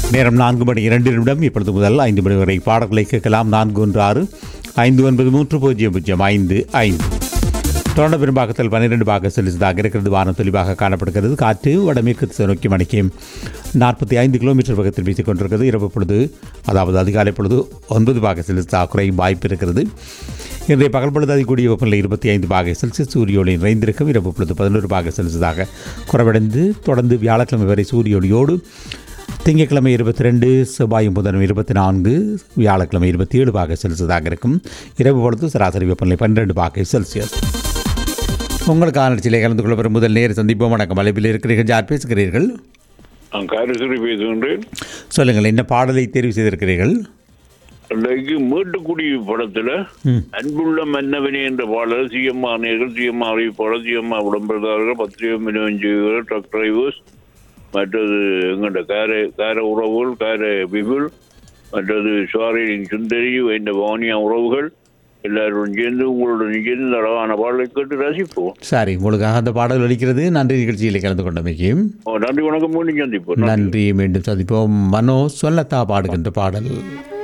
நேரம் நான்கு மணி இரண்டு நிமிடம் இப்பொழுது முதல் ஐந்து மணி வரை பாடல்களை கேட்கலாம் நான்கு ஒன்று ஆறு ஐந்து ஒன்பது மூன்று பூஜ்ஜியம் பூஜ்ஜியம் ஐந்து ஐந்து தொடர்ந்த பெரும்பாக்கத்தில் பன்னிரெண்டு பாக செலுத்ததாக இருக்கிறது வானம் தெளிவாக காணப்படுகிறது காற்று வடமேற்கு திசை நோக்கி மணிக்கு நாற்பத்தி ஐந்து கிலோமீட்டர் வேகத்தில் வீசிக் கொண்டிருக்கிறது இரவு பொழுது அதாவது அதிகாலை பொழுது ஒன்பது பாக செலுத்த குறையும் வாய்ப்பு இருக்கிறது இன்றைய பகல் பொழுது அதிகூடிய வெப்பநிலை இருபத்தி ஐந்து பாகை செல்சியஸ் சூரிய ஒளி நிறைந்திருக்கும் இரவு பொழுது பதினோரு பாகை செல்சியஸாக குறைவடைந்து தொடர்ந்து வியாழக்கிழமை வரை சூரிய ஒளியோடு திங்கட்கிழமை இருபத்தி ரெண்டு செவ்வாயும் புதனும் இருபத்தி நான்கு வியாழக்கிழமை இருபத்தி ஏழு பாகை செல்சியஸாக இருக்கும் இரவு பொழுது சராசரி வெப்பநிலை பன்னிரெண்டு பாகை செல்சியஸ் உங்களுக்கான நிகழ்ச்சியிலே கலந்து கொள்ள வரும் முதல் நேர சந்திப்போம் வணக்கம் அலைவில் இருக்கிறீர்கள் யார் பேசுகிறீர்கள் நான் காரேஸ்வரி பேசுகின்றேன் சொல்லுங்கள் என்ன பாடலை தேர்வு செய்திருக்கிறீர்கள் இன்றைக்கு மேட்டுக்குடி படத்துல அன்புள்ள மன்னவனே என்ற பாடல் சிஎம்ஆ நேர்கள் சிஎம்ஆ அறிவிப்பாளர் சிஎம்ஆ விளம்பரதாரர்கள் பத்திரிகை விநியோகிகள் ட்ரக் டிரைவர்ஸ் மற்றது எங்கள்ட கார கார உறவுகள் கார பிபுல் மற்றது சுவாரியின் சுந்தரி இந்த பவானியா உறவுகள் எல்லாரும் சேர்ந்து உங்களுடன் சேர்ந்து இந்த அழகான பாடலை கேட்டு ரசிப்போம் சரி உங்களுக்காக அந்த பாடல் ஒலிக்கிறது நன்றி நிகழ்ச்சியில் கலந்து கொண்டமைக்கும் நன்றி வணக்கம் மீண்டும் சந்திப்போம் நன்றி. நன்றி மீண்டும் சந்திப்போம் மனோ சொல்லத்தா பாடுகின்ற பாடல்